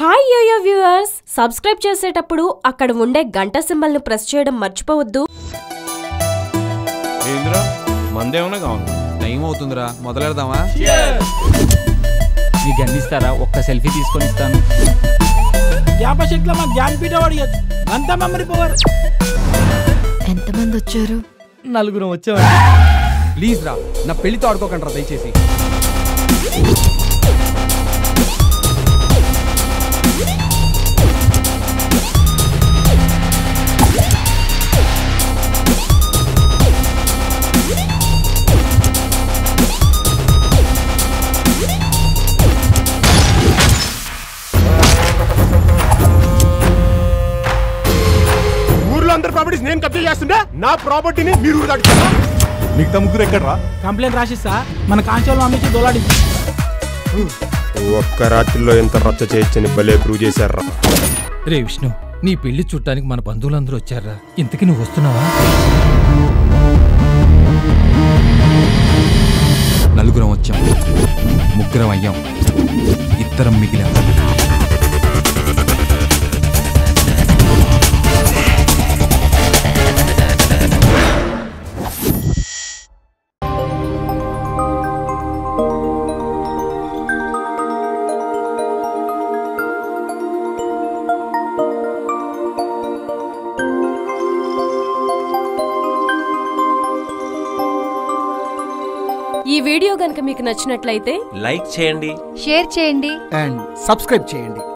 hi yo-yo viewers subscribe చేసేటప్పుడు అక్కడ ఉండే గంట సింబల్ ను ప్రెస్ చేయడం మర్చిపోవద్దు ఏంద్రా మందేమన్నా కావాలి టైం అవుతుందిరా మొదలెడదామా మీకు గన్నిస్తారా ఒక్క సెల్ఫీ తీసుకొని ఇస్తాను జ్ఞాపశక్తిలో మాకు జ్ఞానపీఠ అడిగచ్చు అంతా మెమరీ పవర్ ఎంతమంది వచ్చారు నలుగురం వచ్చామండి ప్లీజ్ రా నా పెళ్లితో ఆడుకోకండి రా దయచేసి ఊర్లో అందరి ప్రాపర్టీస్ నేను కబ్జా చేస్తుంటే నా ప్రాపర్టీని మీరు ఊరు దాటుతారా మిగతా ముగ్గురు ఎక్కడరా కంప్లైంట్ రాసిస్తా మన కాంచోళం అమ్మించి దొలాడి ఒక్క రాత్రిలో ఎంత రచ్చ చేయొచ్చని భలే ప్రూవ్ చేశారా రే విష్ణు నీ పెళ్లి చుట్టానికి మన బంధువులందరూ వచ్చారా ఇంతకి నువ్వు వస్తున్నావా నలుగురం వచ్చాం ముగ్గురం అయ్యాం ఇద్దరం మిగిలాం ఈ వీడియో గనుక మీకు నచ్చినట్లయితే లైక్ చేయండి షేర్ చేయండి అండ్ సబ్స్క్రైబ్ చేయండి